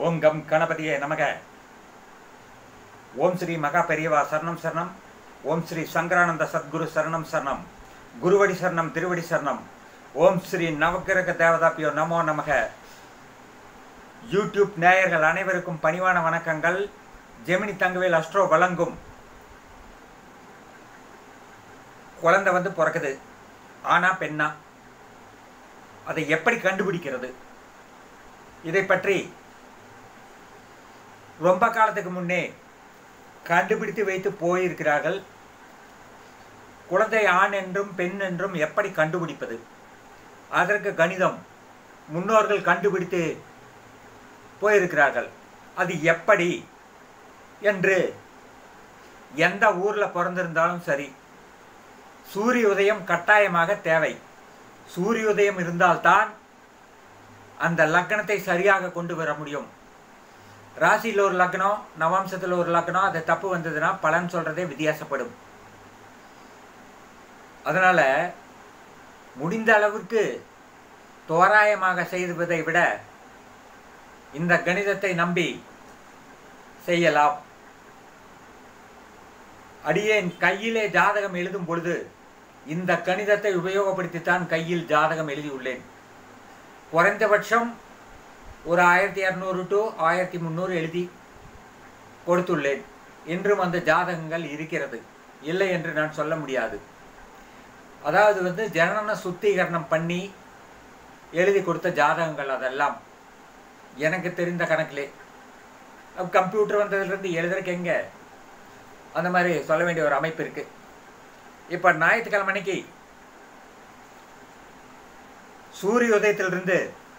ஓம் come கணபதியே நமக ஓம் ஸ்ரீ மகா பெரியவா சரணம் சரணம் ஓம் ஸ்ரீ சங்கரானந்த சத்குரு சரணம் சரணம் குருவடி சரணம் திருவடி சரணம் ஓம் ஸ்ரீ நவக்கிரக தேவதாப்பியோ நமோ நமக யூடியூப் நேயர்கள் அனைவருக்கும் பணிவான வணக்கங்கள் ஜெமினி தங்கவேல் அஸ்ட்ரோ வழங்கும் குழந்தை வந்து பிறக்குது ஆனா பெண்ணா அதை எப்படி கண்டுபிடிக்கிறது இதை பற்றி ரொம்ப காலத்துக்கு முன்னே கண்டுபிடித்து வைத்து போயிருக்கிறார்கள் குழந்தை ஆண் என்றும் பெண் என்றும் எப்படி கண்டுபிடிப்பது அதற்கு கணிதம் முன்னோர்கள் கண்டுபிடித்து போயிருக்கிறார்கள் அது எப்படி என்று எந்த ஊரில் பிறந்திருந்தாலும் சரி சூரிய உதயம் கட்டாயமாக தேவை சூரிய உதயம் இருந்தால்தான் அந்த லக்னத்தை சரியாக கொண்டு வர முடியும் ராசியில் ஒரு லக்னம் நவாம்சத்தில் ஒரு லக்னம் அது தப்பு வந்ததுன்னா பலன் சொல்றதே வித்தியாசப்படும் அதனால முடிந்த அளவுக்கு தோராயமாக செய்வதை விட இந்த கணிதத்தை நம்பி செய்யலாம் அடியேன் கையிலே ஜாதகம் எழுதும் பொழுது இந்த கணிதத்தை உபயோகப்படுத்தித்தான் கையில் ஜாதகம் எழுதியுள்ளேன் குறைந்தபட்சம் ஒரு ஆயிரத்தி இரநூறு டு ஆயிரத்தி முந்நூறு எழுதி கொடுத்துள்ளேன் இன்றும் அந்த ஜாதகங்கள் இருக்கிறது இல்லை என்று நான் சொல்ல முடியாது அதாவது வந்து ஜனன சுத்திகரணம் பண்ணி எழுதி கொடுத்த ஜாதகங்கள் அதெல்லாம் எனக்கு தெரிந்த கணக்கிலே கம்ப்யூட்டர் வந்ததுலேருந்து எழுதுறதுக்கு எங்க அந்த மாதிரி சொல்ல வேண்டிய ஒரு அமைப்பு இருக்கு இப்போ ஞாயிற்றுக்கிழமை அன்னைக்கு சூரிய உதயத்திலிருந்து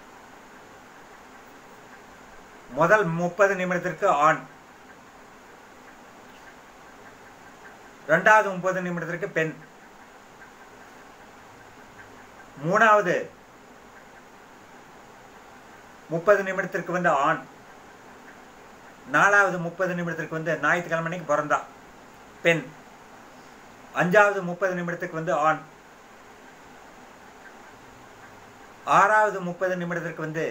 முதல் முப்பது நிமிடத்திற்கு ஆண் ரெண்டாவது முப்பது நிமிடத்திற்கு பெண் மூணாவது முப்பது நிமிடத்திற்கு வந்து ஆண் நாலாவது முப்பது நிமிடத்திற்கு வந்து ஞாயிற்றுக்கிழமை அன்னைக்கு பிறந்தா பெண் அஞ்சாவது முப்பது நிமிடத்துக்கு வந்து ஆண் ஆறாவது முப்பது நிமிடத்திற்கு வந்து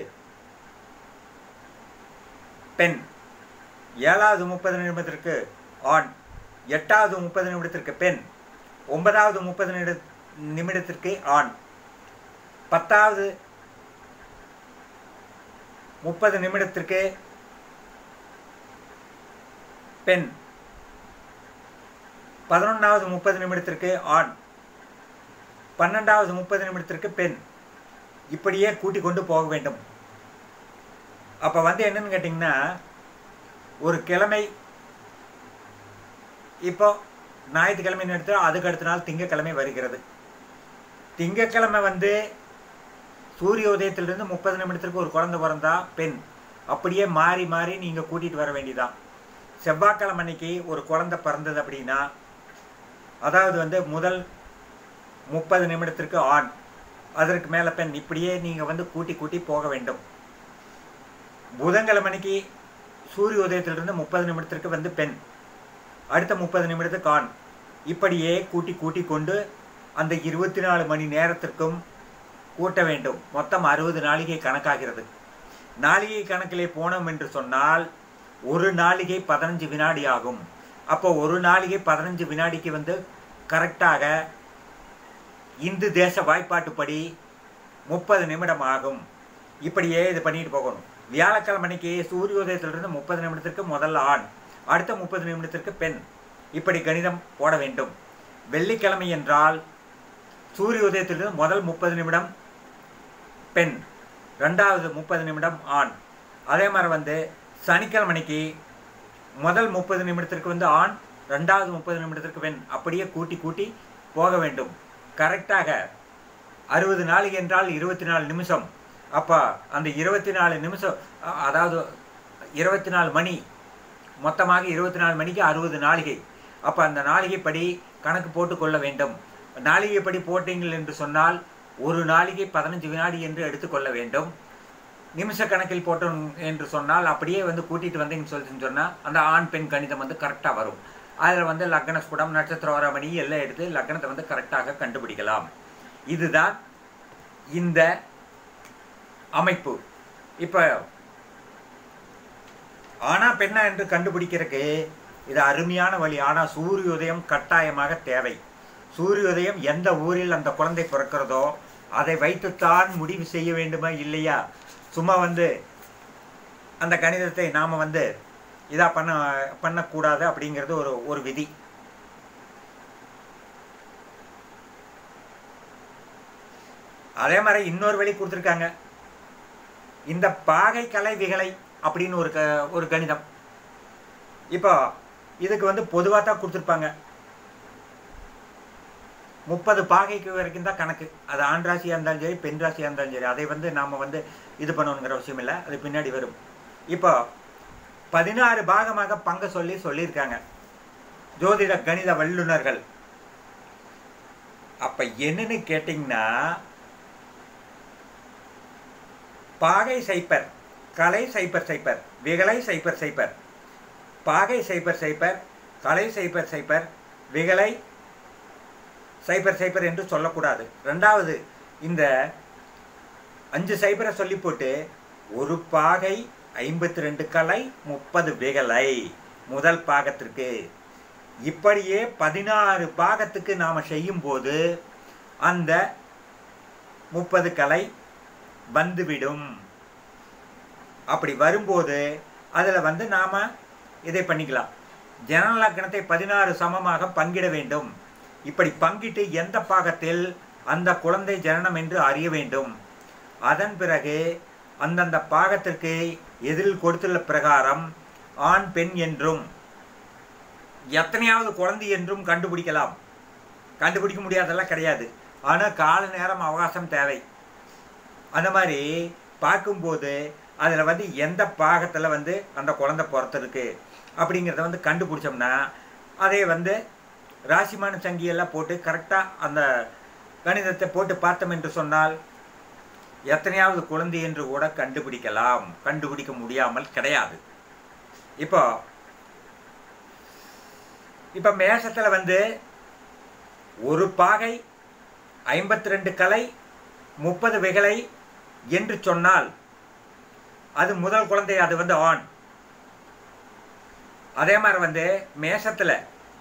பெண் ஏழாவது முப்பது நிமிடத்திற்கு ஆண் எட்டாவது முப்பது நிமிடத்திற்கு பெண் ஒன்பதாவது முப்பது நிமிட நிமிடத்திற்கு ஆண் பத்தாவது முப்பது நிமிடத்திற்கு பெண் பதினொன்றாவது முப்பது நிமிடத்திற்கு ஆண் பன்னெண்டாவது முப்பது நிமிடத்திற்கு பெண் இப்படியே கூட்டிக் கொண்டு போக வேண்டும் அப்போ வந்து என்னன்னு கேட்டிங்கன்னா ஒரு கிழமை இப்போ ஞாயிற்றுக்கிழமைன்னு எடுத்து அதுக்கு அடுத்த நாள் திங்கக்கிழமை வருகிறது திங்கக்கிழமை வந்து சூரிய உதயத்திலிருந்து முப்பது நிமிடத்திற்கு ஒரு குழந்தை பிறந்தா பெண் அப்படியே மாறி மாறி நீங்கள் கூட்டிகிட்டு வர வேண்டியதான் செவ்வாய்க்கிழமை அன்னைக்கு ஒரு குழந்தை பிறந்தது அப்படின்னா அதாவது வந்து முதல் முப்பது நிமிடத்திற்கு ஆண் அதற்கு மேலே பெண் இப்படியே நீங்கள் வந்து கூட்டி கூட்டி போக வேண்டும் புதன்கிழமைக்கு சூரிய உதயத்திலிருந்து முப்பது நிமிடத்திற்கு வந்து பெண் அடுத்த முப்பது நிமிடத்துக்கு ஆண் இப்படியே கூட்டி கூட்டி கொண்டு அந்த இருபத்தி நாலு மணி நேரத்திற்கும் கூட்ட வேண்டும் மொத்தம் அறுபது நாளிகை கணக்காகிறது நாளிகை கணக்கிலே போனோம் என்று சொன்னால் ஒரு நாளிகை பதினஞ்சு வினாடி ஆகும் அப்போ ஒரு நாளிகை பதினஞ்சு வினாடிக்கு வந்து கரெக்டாக இந்து தேச வாய்ப்பாட்டுப்படி முப்பது நிமிடம் ஆகும் இப்படியே இது பண்ணிட்டு போகணும் வியாழக்கிழமை அன்னைக்கு சூரியோதயத்திலிருந்து முப்பது நிமிடத்திற்கு முதல்ல ஆண் அடுத்த முப்பது நிமிடத்திற்கு பெண் இப்படி கணிதம் போட வேண்டும் வெள்ளிக்கிழமை என்றால் சூரிய உதயத்திலிருந்து முதல் முப்பது நிமிடம் பெண் ரெண்டாவது முப்பது நிமிடம் ஆண் அதே மாதிரி வந்து சனிக்கிழமைக்கு முதல் முப்பது நிமிடத்திற்கு வந்து ஆண் ரெண்டாவது முப்பது நிமிடத்திற்கு பெண் அப்படியே கூட்டி கூட்டி போக வேண்டும் கரெக்டாக அறுபது நாளைக்கு என்றால் இருபத்தி நாலு நிமிஷம் அப்போ அந்த இருபத்தி நாலு நிமிஷம் அதாவது இருபத்தி நாலு மணி மொத்தமாக இருபத்தி நாலு மணிக்கு அறுபது நாளிகை அப்போ அந்த நாளிகைப்படி கணக்கு போட்டு கொள்ள வேண்டும் நாளிகைப்படி போட்டீங்கள் என்று சொன்னால் ஒரு நாளிகை பதினஞ்சு வினாடி என்று எடுத்துக்கொள்ள வேண்டும் நிமிஷ கணக்கில் போட்டோம் என்று சொன்னால் அப்படியே வந்து கூட்டிகிட்டு வந்தீங்கன்னு சொல்லிட்டு சொன்னால் அந்த ஆண் பெண் கணிதம் வந்து கரெக்டாக வரும் அதில் வந்து லக்ன ஸ்புடம் நட்சத்திர மணி எல்லாம் எடுத்து லக்னத்தை வந்து கரெக்டாக கண்டுபிடிக்கலாம் இதுதான் இந்த அமைப்பு இப்போ ஆனா பெண்ணா என்று கண்டுபிடிக்கிறதுக்கு இது அருமையான வழி ஆனால் சூரியோதயம் கட்டாயமாக தேவை சூரியோதயம் எந்த ஊரில் அந்த குழந்தை பிறக்கிறதோ அதை வைத்துத்தான் முடிவு செய்ய வேண்டுமா இல்லையா சும்மா வந்து அந்த கணிதத்தை நாம் வந்து இதாக பண்ண பண்ணக்கூடாது அப்படிங்கிறது ஒரு ஒரு விதி அதே மாதிரி இன்னொரு வழி கொடுத்துருக்காங்க இந்த பாகை கலை விகலை அப்படின்னு ஒரு க ஒரு கணிதம் இப்போ இதுக்கு வந்து பொதுவாக தான் கொடுத்துருப்பாங்க முப்பது பாகைக்கு வரைக்கும் தான் கணக்கு அது ஆண் ராசியாக இருந்தாலும் சரி பெண் ராசியாக இருந்தாலும் சரி அதை வந்து நாம் வந்து இது பண்ணணுங்கிற அவசியம் இல்லை அது பின்னாடி வரும் இப்போ பதினாறு பாகமாக பங்க சொல்லி சொல்லியிருக்காங்க ஜோதிட கணித வல்லுநர்கள் அப்ப என்னன்னு கேட்டிங்கன்னா பாகை சைப்பர் கலை சைப்பர் சைப்பர் விகலை சைப்பர் சைப்பர் பாகை சைப்பர் சைப்பர் கலை சைப்பர் சைப்பர் விகலை சைபர் சைபர் என்று சொல்லக்கூடாது ரெண்டாவது இந்த அஞ்சு சைபரை சொல்லி போட்டு ஒரு பாகை ஐம்பத்தி ரெண்டு கலை முப்பது விகலை முதல் பாகத்திற்கு இப்படியே பதினாறு பாகத்துக்கு நாம் செய்யும்போது அந்த முப்பது கலை வந்துவிடும் அப்படி வரும்போது அதில் வந்து நாம் இதை பண்ணிக்கலாம் ஜனன லக்கணத்தை பதினாறு சமமாக பங்கிட வேண்டும் இப்படி பங்கிட்டு எந்த பாகத்தில் அந்த குழந்தை ஜனனம் என்று அறிய வேண்டும் அதன் பிறகு அந்தந்த பாகத்திற்கு எதிரில் கொடுத்துள்ள பிரகாரம் ஆண் பெண் என்றும் எத்தனையாவது குழந்தை என்றும் கண்டுபிடிக்கலாம் கண்டுபிடிக்க முடியாதெல்லாம் கிடையாது ஆனால் கால நேரம் அவகாசம் தேவை அந்த மாதிரி பார்க்கும்போது அதில் வந்து எந்த பாகத்தில் வந்து அந்த குழந்தை பிறத்திருக்கு அப்படிங்கிறத வந்து கண்டுபிடிச்சோம்னா அதை வந்து ராசிமான சங்கியெல்லாம் போட்டு கரெக்டாக அந்த கணிதத்தை போட்டு பார்த்தோம் என்று சொன்னால் எத்தனையாவது குழந்தை என்று கூட கண்டுபிடிக்கலாம் கண்டுபிடிக்க முடியாமல் கிடையாது இப்போ இப்போ மேசத்தில் வந்து ஒரு பாகை ஐம்பத்தி ரெண்டு கலை முப்பது விகலை என்று சொன்னால் அது முதல் குழந்தை அது வந்து ஆண் அதே மாதிரி வந்து மேசத்தில்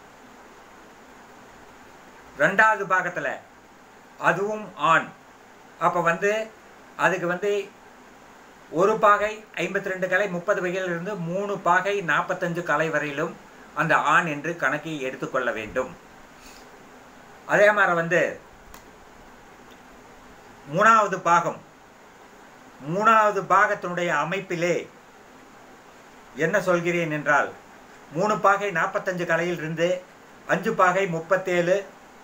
ரெண்டாவது பாகத்தில் அதுவும் ஆண் அப்போ வந்து அதுக்கு வந்து ஒரு பாகை ஐம்பத்தி ரெண்டு கலை முப்பது வகையிலிருந்து மூணு பாகை நாற்பத்தஞ்சு கலை வரையிலும் அந்த ஆண் என்று கணக்கை எடுத்துக்கொள்ள வேண்டும் அதே மாதிரி வந்து மூணாவது பாகம் மூணாவது பாகத்தினுடைய அமைப்பிலே என்ன சொல்கிறேன் என்றால் மூணு பாகை நாற்பத்தஞ்சு கலையில் இருந்து அஞ்சு பாகை முப்பத்தேழு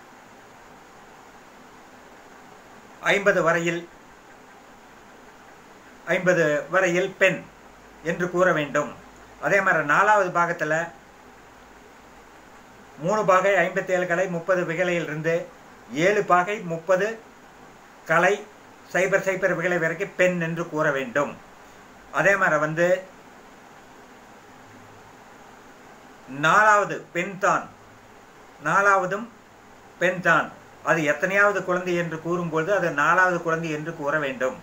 ஐம்பது வரையில் ஐம்பது வரையில் பெண் என்று கூற வேண்டும் அதே மாதிரி நாலாவது பாகத்தில் மூணு பாகை ஐம்பத்தி ஏழு கலை முப்பது விகலையிலிருந்து ஏழு பாகை முப்பது கலை சைபர் சைபர் விகலை வரைக்கும் பெண் என்று கூற வேண்டும் அதே மாதிரி வந்து நாலாவது பெண் தான் நாலாவதும் பெண் தான் அது எத்தனையாவது குழந்தை என்று கூறும்பொழுது அது நாலாவது குழந்தை என்று கூற வேண்டும்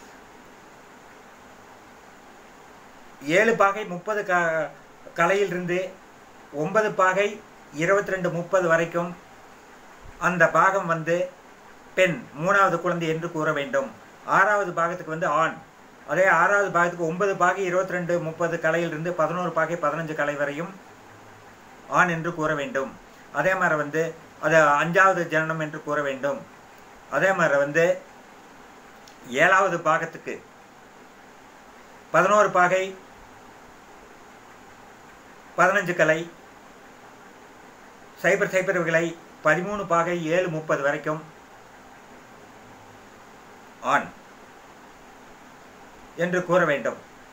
ஏழு பாகை முப்பது க கலையிலிருந்து ஒன்பது பாகை இருபத்தி ரெண்டு முப்பது வரைக்கும் அந்த பாகம் வந்து பெண் மூணாவது குழந்தை என்று கூற வேண்டும் ஆறாவது பாகத்துக்கு வந்து ஆண் அதே ஆறாவது பாகத்துக்கு ஒன்பது பாகை இருபத்தி ரெண்டு முப்பது கலையிலிருந்து பதினோரு பாகை பதினஞ்சு கலை வரையும் ஆண் என்று கூற வேண்டும் அதே மாதிரி வந்து அது அஞ்சாவது ஜனனம் என்று கூற வேண்டும் அதே மாதிரி வந்து ஏழாவது பாகத்துக்கு பதினோரு பாகை பதினஞ்சு கலை சைபர் சைபர் விலை பதிமூணு பாகை ஏழு முப்பது வரைக்கும் ஆண் என்று கூற வேண்டும்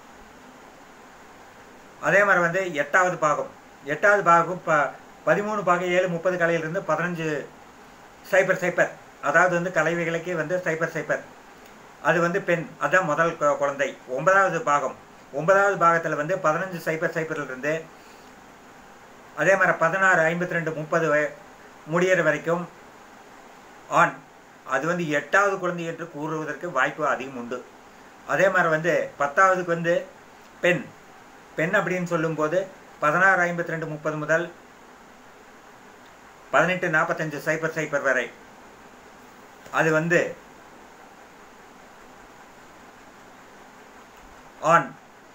அதே மாதிரி வந்து எட்டாவது பாகம் எட்டாவது பாகம் ப பதிமூணு பாகை ஏழு முப்பது கலையிலிருந்து பதினஞ்சு சைபர் சைபர் அதாவது வந்து கலைவைகளுக்கே வந்து சைபர் சைபர் அது வந்து பெண் அதான் முதல் கு- குழந்தை ஒன்பதாவது பாகம் ஒன்பதாவது பாகத்தில் வந்து பதினஞ்சு சைபர் சைபர்லேருந்து அதே மாதிரி பதினாறு ஐம்பத்தி ரெண்டு முப்பது முடியிற வரைக்கும் ஆண் அது வந்து எட்டாவது குழந்தை என்று கூறுவதற்கு வாய்ப்பு அதிகம் உண்டு அதே மாதிரி வந்து பத்தாவதுக்கு வந்து பெண் பெண் அப்படின்னு சொல்லும்போது பதினாறு ஐம்பத்தி ரெண்டு முப்பது முதல் பதினெட்டு நாற்பத்தஞ்சு சைபர் சைபர் வரை அது வந்து ஆன்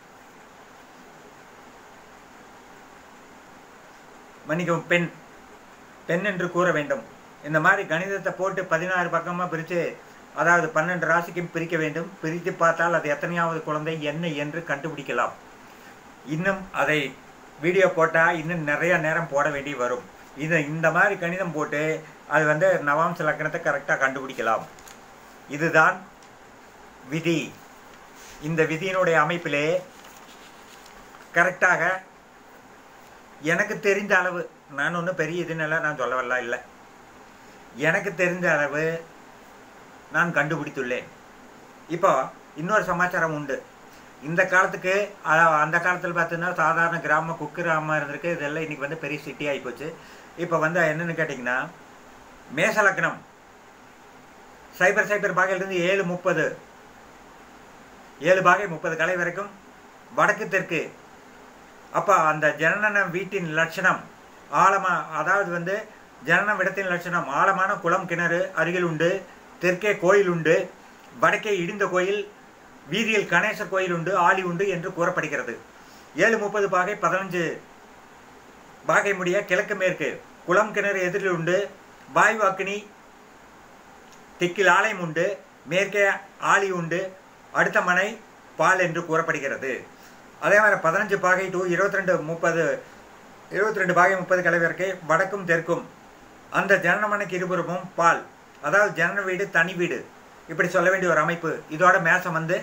மன்னிக்கவும் பெண் பெண் என்று கூற வேண்டும் இந்த மாதிரி கணிதத்தை போட்டு பதினாறு பக்கமாக பிரித்து அதாவது பன்னெண்டு ராசிக்கும் பிரிக்க வேண்டும் பிரித்து பார்த்தால் அது எத்தனையாவது குழந்தை என்ன என்று கண்டுபிடிக்கலாம் இன்னும் அதை வீடியோ போட்டால் இன்னும் நிறைய நேரம் போட வேண்டி வரும் இது இந்த மாதிரி கணிதம் போட்டு அது வந்து நவாம்ச லக்கணத்தை கரெக்டாக கண்டுபிடிக்கலாம் இதுதான் விதி இந்த விதியினுடைய அமைப்பிலே கரெக்டாக எனக்கு தெரிந்த அளவு நான் ஒன்றும் பெரிய இதுன்னெல்லாம் நான் சொல்ல வரலாம் இல்லை எனக்கு தெரிந்த அளவு நான் கண்டுபிடித்துள்ளேன் இப்போ இன்னொரு சமாச்சாரம் உண்டு இந்த காலத்துக்கு அ- அந்த காலத்தில் பார்த்தீங்கன்னா சாதாரண கிராம குக்கிராமம் இருந்திருக்கு இதெல்லாம் இன்னைக்கு வந்து பெரிய சிட்டி ஆகிப்போச்சு இப்போ வந்து என்னன்னு கேட்டிங்கன்னா மேச லக்னம் சைபர் சைபர் பாகையிலிருந்து ஏழு முப்பது ஏழு பாகை முப்பது கலை வரைக்கும் வடக்கு தெற்கு அப்போ அந்த ஜனன வீட்டின் லட்சணம் ஆழமா அதாவது வந்து ஜனன விடத்தின் லட்சணம் ஆழமான குளம் கிணறு அருகில் உண்டு தெற்கே கோயில் உண்டு வடக்கே இடிந்த கோயில் வீதியில் கணேசர் கோயில் உண்டு ஆலி உண்டு என்று கூறப்படுகிறது ஏழு முப்பது பாகை பதினஞ்சு பாகை முடிய கிழக்கு மேற்கு குளம் கிணறு எதிரில் உண்டு வாய்வாக்கினி தெற்கில் ஆலயம் உண்டு மேற்கே ஆலி உண்டு அடுத்த மனை பால் என்று கூறப்படுகிறது அதே மாதிரி பதினஞ்சு பாகை டு இருபத்தி ரெண்டு முப்பது இருபத்தி ரெண்டு பாகை முப்பது கிளை வரைக்கும் வடக்கும் தெற்கும் அந்த ஜனனமனைக்கு இருபுறமும் பால் அதாவது ஜனன வீடு தனி வீடு இப்படி சொல்ல வேண்டிய ஒரு அமைப்பு இதோட மேசம் வந்து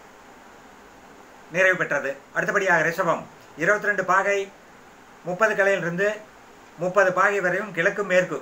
நிறைவு பெற்றது அடுத்தபடியாக ரிஷபம் இருபத்தி ரெண்டு பாகை முப்பது கலையிலிருந்து முப்பது பாகை வரையும் கிழக்கு மேற்கு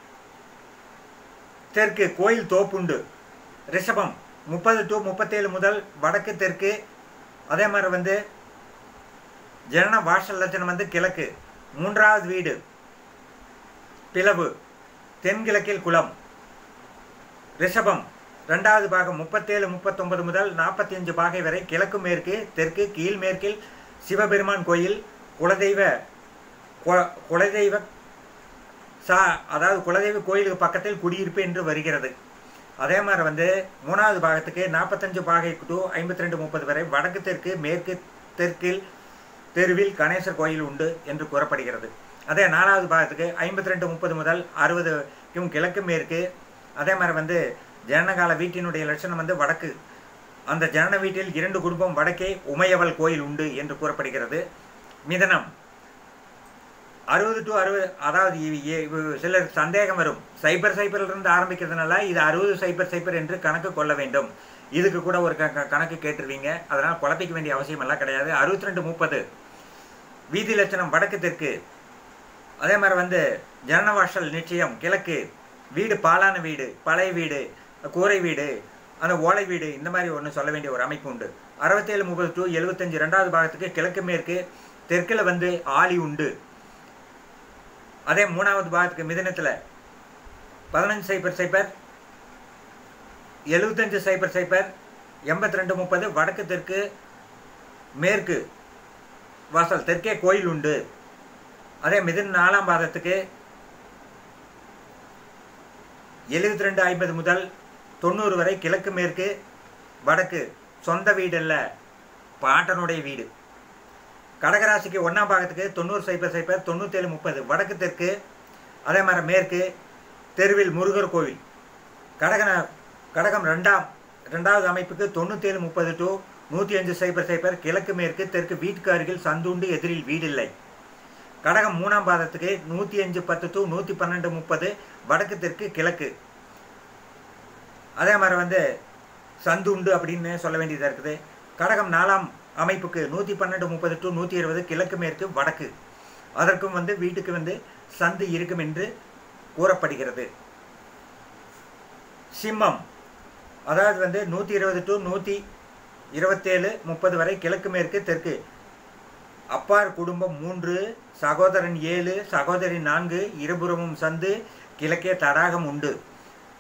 தெற்கு கோயில் தோப்புண்டு ரிஷபம் முப்பது டு முப்பத்தேழு முதல் வடக்கு தெற்கு அதே மாதிரி வந்து ஜனன வாசல் லட்சணம் வந்து கிழக்கு மூன்றாவது வீடு பிளவு தென்கிழக்கில் குளம் ரிஷபம் ரெண்டாவது பாகம் முப்பத்தேழு முப்பத்தொன்பது முதல் நாற்பத்தி அஞ்சு பாகை வரை கிழக்கு மேற்கு தெற்கு கீழ் மேற்கில் சிவபெருமான் கோயில் குலதெய்வ கு- குலதெய்வ சா அதாவது குலதெய்வ கோயிலுக்கு பக்கத்தில் குடியிருப்பு என்று வருகிறது அதே மாதிரி வந்து மூணாவது பாகத்துக்கு நாற்பத்தஞ்சு பாகை டு ஐம்பத்தி ரெண்டு முப்பது வரை வடக்கு தெற்கு மேற்கு தெற்கில் தெருவில் கணேசர் கோயில் உண்டு என்று கூறப்படுகிறது அதே நாலாவது பாகத்துக்கு ஐம்பத்தி ரெண்டு முப்பது முதல் அறுபதுக்கும் கிழக்கு மேற்கு அதே மாதிரி வந்து ஜனனகால வீட்டினுடைய லட்சணம் வந்து வடக்கு அந்த ஜனன வீட்டில் இரண்டு குடும்பம் வடக்கே உமையவள் கோயில் உண்டு என்று கூறப்படுகிறது மிதனம் அறுபது டு அறுபது அதாவது இ- இ- இ- சிலர் சந்தேகம் வரும் சைபர் சைபரில் இருந்து ஆரம்பிக்கிறதுனால இது அறுபது சைபர் சைபர் என்று கணக்கு கொள்ள வேண்டும் இதுக்கு கூட ஒரு க- க- கணக்கு கேட்டுருவீங்க அதனால் குழப்பிக்க வேண்டிய அவசியம் எல்லாம் கிடையாது அறுபத்தி ரெண்டு முப்பது வீதி லட்சணம் வடக்கு தெற்கு அதே மாதிரி வந்து ஜனனவாசல் நிச்சயம் கிழக்கு வீடு பாலான வீடு பழைய வீடு கூரை வீடு அந்த ஓலை வீடு இந்த மாதிரி ஒன்று சொல்ல வேண்டிய ஒரு அமைப்பு உண்டு அறுபத்தேழு முப்பது டு எழுபத்தஞ்சு ரெண்டாவது பாகத்துக்கு கிழக்கு மேற்கு தெற்கில் வந்து ஆலி உண்டு அதே மூணாவது பாகத்துக்கு மிதனத்தில் பதினஞ்சு சைபர் சைபர் எழுபத்தஞ்சு சைபர் சைபர் எண்பத்தி ரெண்டு முப்பது வடக்கு தெற்கு மேற்கு வாசல் தெற்கே கோயில் உண்டு அதே மிதன் நாலாம் பாதத்துக்கு எழுபத்தி ரெண்டு ஐம்பது முதல் தொண்ணூறு வரை கிழக்கு மேற்கு வடக்கு சொந்த வீடு அல்ல பாட்டனுடைய வீடு கடகராசிக்கு ஒன்றாம் பாகத்துக்கு தொண்ணூறு சைபர் சைபர் தொண்ணூற்றேழு முப்பது வடக்கு தெற்கு அதே மாதிரி மேற்கு தெருவில் முருகர் கோவில் கடகன கடகம் ரெண்டாம் ரெண்டாவது அமைப்புக்கு தொண்ணூற்றேழு முப்பது டு நூற்றி அஞ்சு சைபர் சைபர் கிழக்கு மேற்கு தெற்கு வீட்டுக்கு அருகில் சந்துண்டு எதிரில் வீடில்லை கடகம் மூணாம் பாதத்துக்கு நூற்றி அஞ்சு பத்து டு நூற்றி பன்னெண்டு முப்பது வடக்கு தெற்கு கிழக்கு அதே மாதிரி வந்து சந்து உண்டு அப்படின்னு சொல்ல வேண்டியதாக இருக்குது கடகம் நாலாம் அமைப்புக்கு நூற்றி பன்னெண்டு முப்பது டு நூற்றி இருபது கிழக்கு மேற்கு வடக்கு அதற்கும் வந்து வீட்டுக்கு வந்து சந்து இருக்கும் என்று கூறப்படுகிறது சிம்மம் அதாவது வந்து நூற்றி இருபது டு நூற்றி இருபத்தேழு முப்பது வரை கிழக்கு மேற்கு தெற்கு அப்பார் குடும்பம் மூன்று சகோதரன் ஏழு சகோதரி நான்கு இருபுறமும் சந்து கிழக்கே தடாகம் உண்டு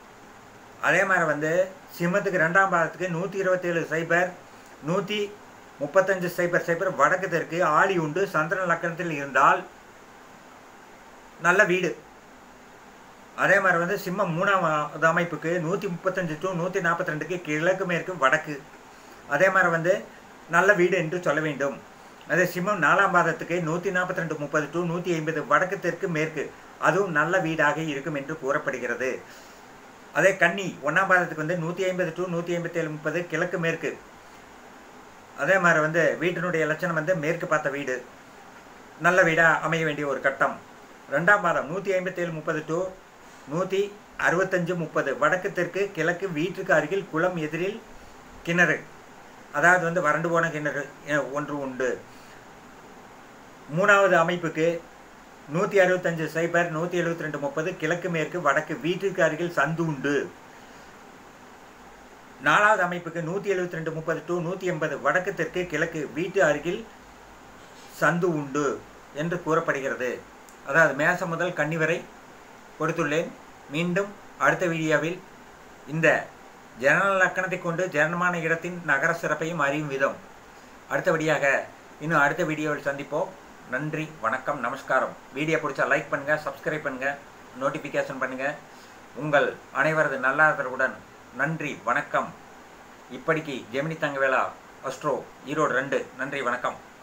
அதே மாதிரி வந்து சிம்மத்துக்கு ரெண்டாம் பாதத்துக்கு நூற்றி இருபத்தேழு சைபர் நூற்றி முப்பத்தஞ்சு சைபர் சைபர் வடக்கு தெற்கு ஆளி உண்டு சந்திரன் லக்கணத்தில் இருந்தால் நல்ல வீடு அதே மாதிரி வந்து சிம்மம் மூணாவது அமைப்புக்கு நூற்றி முப்பத்தஞ்சு டு நூற்றி நாற்பத்தி ரெண்டுக்கு கிழக்கு மேற்கு வடக்கு அதே மாதிரி வந்து நல்ல வீடு என்று சொல்ல வேண்டும் அதே சிம்மம் நாலாம் பாதத்துக்கு நூற்றி நாற்பத்தி ரெண்டு முப்பது டு நூற்றி ஐம்பது வடக்கு தெற்கு மேற்கு அதுவும் நல்ல வீடாக இருக்கும் என்று கூறப்படுகிறது அதே கன்னி ஒன்றாம் பாதத்துக்கு வந்து நூற்றி ஐம்பது டு நூற்றி ஐம்பத்தி ஏழு முப்பது கிழக்கு மேற்கு அதே மாதிரி வந்து வீட்டினுடைய லட்சணம் வந்து மேற்கு பார்த்த வீடு நல்ல வீடாக அமைய வேண்டிய ஒரு கட்டம் ரெண்டாம் பாதம் நூற்றி ஐம்பத்தேழு முப்பது டு நூற்றி அறுபத்தஞ்சு முப்பது வடக்கு தெற்கு கிழக்கு வீட்டுக்கு அருகில் குளம் எதிரில் கிணறு அதாவது வந்து வறண்டு போன கிணறு அஹ், ஒன்று உண்டு மூணாவது அமைப்புக்கு நூற்றி அறுபத்தஞ்சு சைபர் நூற்றி எழுபத்தி ரெண்டு முப்பது கிழக்கு மேற்கு வடக்கு வீட்டிற்கு அருகில் சந்து உண்டு நாலாவது அமைப்புக்கு நூற்றி எழுபத்தி ரெண்டு முப்பது டு நூற்றி எண்பது வடக்கு தெற்கு கிழக்கு வீட்டு அருகில் சந்து உண்டு என்று கூறப்படுகிறது அதாவது மேசம் முதல் கன்னி வரை கொடுத்துள்ளேன் மீண்டும் அடுத்த வீடியோவில் இந்த ஜனன லக்கணத்தை கொண்டு ஜனனமான இடத்தின் நகர சிறப்பையும் அறியும் விதம் அடுத்தபடியாக இன்னும் அடுத்த வீடியோவில் சந்திப்போம் நன்றி வணக்கம் நமஸ்காரம் வீடியோ பிடிச்சா லைக் பண்ணுங்கள் சப்ஸ்கிரைப் பண்ணுங்கள் நோட்டிஃபிகேஷன் பண்ணுங்கள் உங்கள் அனைவரது நல்லாதரவுடன் நன்றி வணக்கம் இப்படிக்கு ஜெமினி தங்கவேலா அஸ்ட்ரோ ஈரோடு ரெண்டு நன்றி வணக்கம்